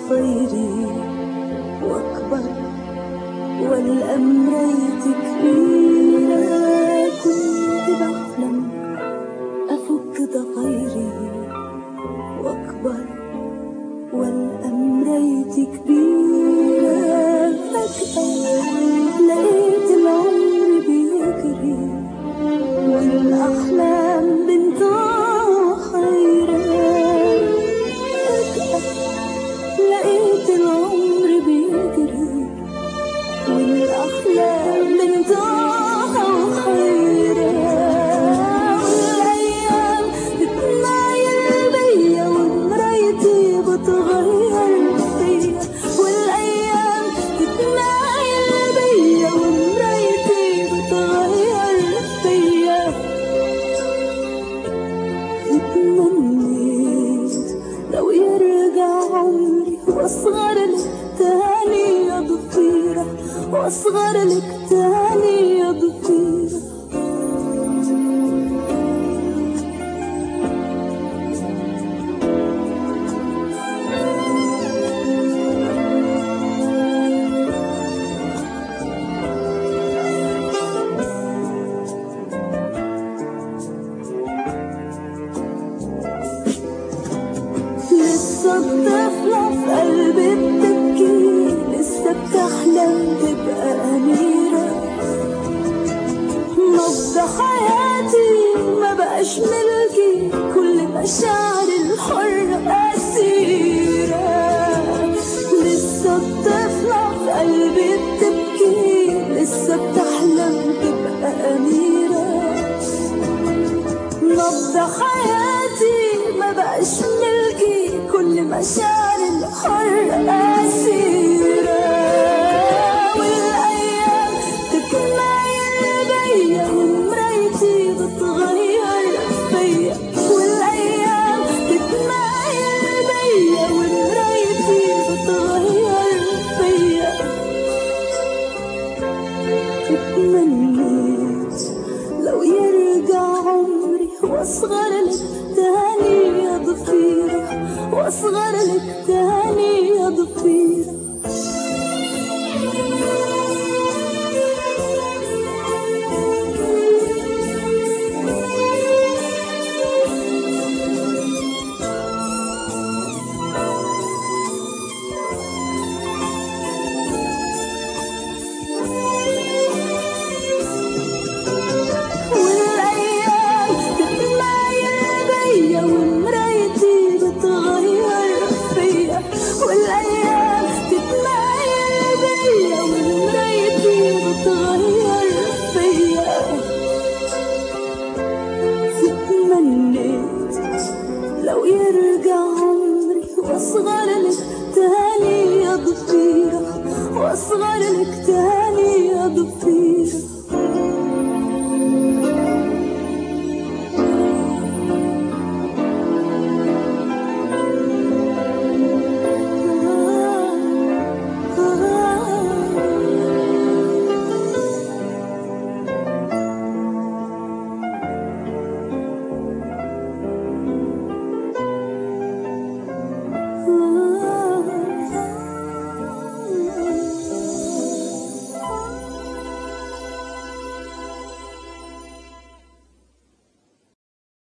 ضفيري واكبر والأمريت كبيرة كنت بحلم أفك ضفيري واكبر والأمريت كبيرة فجأة لقيت العمر بيجري والأحلام بنتها حيرة فجأة لقيت العمر بيجري والأحلام بنتها حيرة والأيام بتنايل بيا ومرايتي بتغير فيا والأيام بتنايل بيا ومرايتي بتغير فيا اتمنيت لو يرجع عمري واصغر لك تاني يا ضفيرة واصغر لك تاني يا ضفيرة لسه الطفلة في قلبي بتبكي لسه بتحلم تبقى أميرة نبض حياتي ما بقاش ملكي كل مشاعر الحرة أسيرة لسه الطفلة في قلبي بتبكي لسه بتحلم تبقى أميرة نبض حياتي ما بقاش ملكي كل مشاعر الحر أسيرة والأيام تتمايل بيا ومرايتي بتغير فيا والأيام تتمايل بيا ومرايتي بتغير فيا اتمنيت لو يرجع عمري واصغر لك تاني يا ضفيرة واصغر لك تاني يا ضفيرة والأيام تتمايل بيا ومرايتي بتغير فيا والأيام تتمايل بيا ومرايتي بتغير